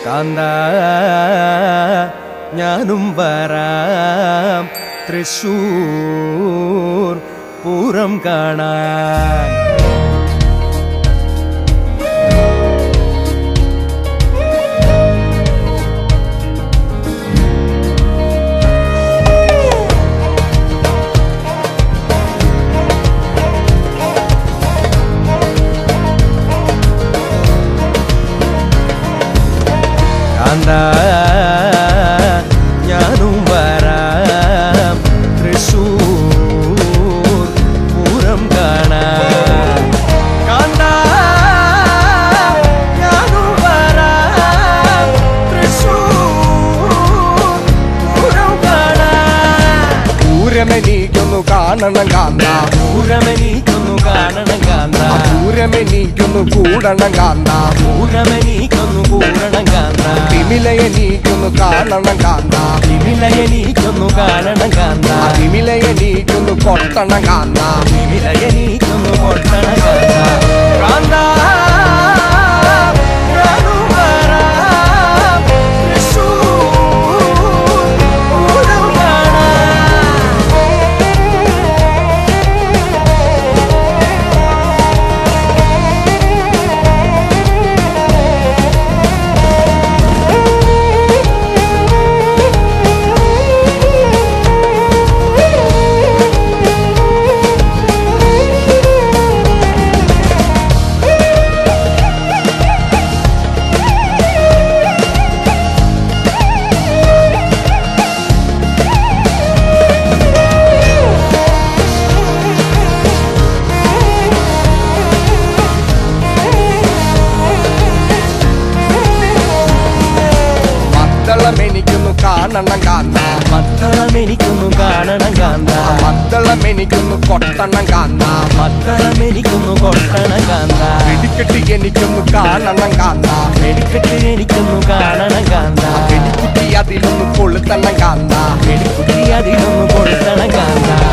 കാന്ത ഞാനും വരാം തൃശൂർ പൂരം കാണാൻ കാന്ത ഞാനും വരാം തൃശൂർ പൂരം കാണാൻ കാന്ത ഞാനും വരാം തൃശൂർ പൂരം കാണാൻ പൂരമെനിക്കൊന്നു കാണണം കാന്ത പൂരമെനിക്കൊന്നു കാണണം കാന്ത പൂരമെനിക്കൊന്നു കൂടണം കാന്ത പൂരമെനിക്കൊന്നു കൂടണം കാന്ത തിമിലയെനിക്കൊന്നു കാണണം കാന്ത വിമിലയെനിക്കൊന്നു കാണണം കാന്ത തിമിലയെനിക്കൊന്നു കൊട്ടണം കാന്ത വിമിലയെനിക്കൊന്നു കൊട്ടണം കാന്ത കാന്ത ഞാനും വരാം തൃശൂർ പൂരം കാണാൻ മദ്ദളം എനിക്കൊന്നു കാണണം കാന്ത മത്തളം എനിക്കൊന്നു കാണണം കാന്ത മദ്ദളം എനിക്കൊന്നു കൊട്ടണം കാന്ത മത്തളം എനിക്കൊന്നു കൊട്ടണം കാന്ത വെടിക്കെട്ടി എനിക്കൊന്നു കാണണം കാന്ത വെടിക്കെട്ട് എനിക്കൊന്നു കാണണം കാന്ത വെടിക്കുട്ടി അതിലൊന്നു കൊളുത്തണം കാന്ത വെടിക്കുട്ടി അതിലൊന്നു കൊളുത്തണം കാന്ത